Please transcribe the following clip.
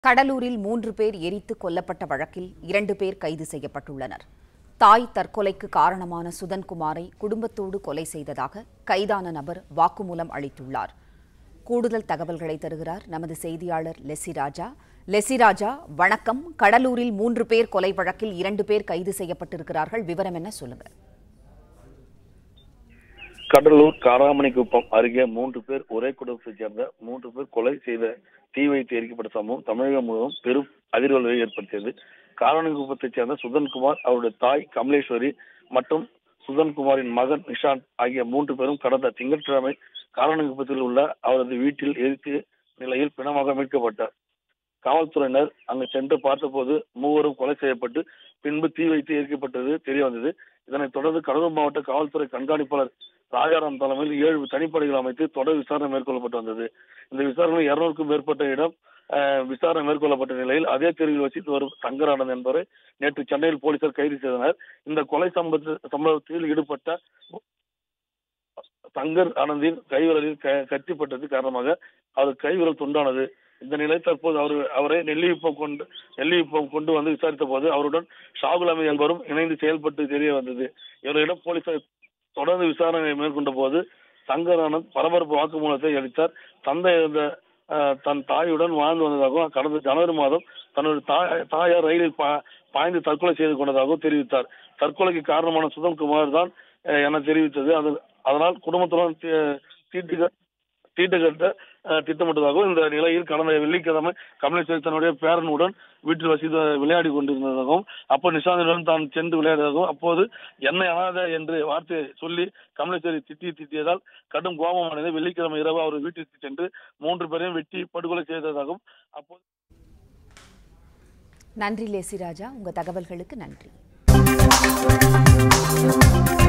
கடலூரில் மூன்று பேர் எரித்து கொல்லப்பட்ட வழக்கில் இரண்டு பேர் கைது செய்யப்பட்டுள்ளனர் தாய் தற்கொலைக்கு காரணமான சுதன்குமாரை குடும்பத்தோடு கொலை செய்ததாக கைதான நபர் வாக்குமூலம் அளித்துள்ளார் கூடுதல் தகவல்களை தருகிறார் நமது செய்தியாளர் லெசி ராஜா லெசி ராஜா வணக்கம் கடலூரில் மூன்று பேர் கொலை வழக்கில் இரண்டு பேர் கைது செய்யப்பட்டிருக்கிறார்கள் விவரம் என்ன சொல்லுங்க கடலூர் காராமணிக்குப்பம் அருகே மூன்று பேர் ஒரே குடும்பத்தைச் சேர்ந்த மூன்று பேர் கொலை செய்த தீ வைத்து எரிக்கப்பட்ட சம்பவம் தமிழகம் முழுவதும் பெரும் அதிர்வலை ஏற்படுத்தியது காராமணிக்குப்பத்தைச் சேர்ந்த சுதன்குமார் அவருடைய தாய் கமலேஸ்வரி மற்றும் சுதன்குமாரின் மகன் நிஷாந்த் ஆகிய மூன்று பேரும் கடந்த திங்கட்கிழமை காராமணிக்குப்பத்தில் உள்ள அவரது வீட்டில் எரித்து நிலையில் பிணமாக மீட்கப்பட்டார் காவல்துறையினர் அங்கு சென்று பார்த்தபோது மூவரும் கொலை செய்யப்பட்டு பின்பு தீ வைத்து எரிக்கப்பட்டது தெரிய வந்தது இதனைத் தொடர்ந்து கடலூர் மாவட்ட காவல்துறை கண்காணிப்பாளர் ராஜாராம் தலைமையில் ஏழு தனிப்படைகள் அமைத்து தொடர் விசாரணை மேற்கொள்ளப்பட்டு வந்தது இந்த விசாரணையில் இருநூறுக்கும் மேற்பட்ட இடம் அஹ், விசாரணை மேற்கொள்ளப்பட்ட நிலையில் அதே தெருவில் வசித்து வரும் சங்கரானந்த் என்பவரை நேற்று சென்னையில் போலீசார் கைது செய்தனர் இந்த கொலை சம்பவ சம்பவத்தில் ஈடுபட்ட சங்கர் ஆனந்தின் கைவிரலில் க- கத்திப்பட்டது காரணமாக அவர் கைவிரல் துண்டானது இந்த நிலை தற்போது அவர் அவரை நெல்லிக்குப்பம் கொண்டு நெல்லிக்குப்பம் கொண்டு வந்து விசாரித்த போது அவருடன் ஷாகுல் அமி என்பவரும் இணைந்து செயல்பட்டு தெரிய வந்தது இவரிடம் போலீசார் தொடர்ந்து விசாரணை மேற்கொண்ட போது சங்கர் ஆனந்த் பரபரப்பு வாக்குமூலத்தை அளித்தார் தந்தை இருந்த அஹ், தன் தாயுடன் வாழ்ந்து வந்ததாகவும் கடந்த ஜனவரி மாதம் தன்னுடைய தாய் தாயார் ரயிலில் பா- பாய்ந்து தற்கொலை செய்து கொண்டதாகவும் தெரிவித்தார் தற்கொலைக்கு காரணமான சுதன்குமார் தான் அஹ், என தெரிவித்தது அது அதனால் குடும்பத்துடன் தீ- தீட்டு தீட்டு கட்ட அஹ், திட்டமிட்டதாகவும் இந்த நிலையில் கடந்த வெள்ளிக்கிழமை கமலேஸ்வரி தன்னுடைய பேரனுடன் வீட்டில் வசித்து விளையாடி கொண்டிருந்ததாகவும் அப்போ நிஷாந்துடன் தான் சென்று விளையாடியதாகவும் அப்போது என்னை அனாத என்று வார்த்தையை சொல்லி கமலேஸ்வரி திட்டி திட்டியதால் கடும் கோபம் அடைந்து வெள்ளிக்கிழமை இரவு அவர் வீட்டிற்கு சென்று மூன்று பேரையும் வெட்டி படுகொலை செய்ததாகவும் அப்போது நன்றி லெசி ராஜா உங்க தகவல்களுக்கு நன்றி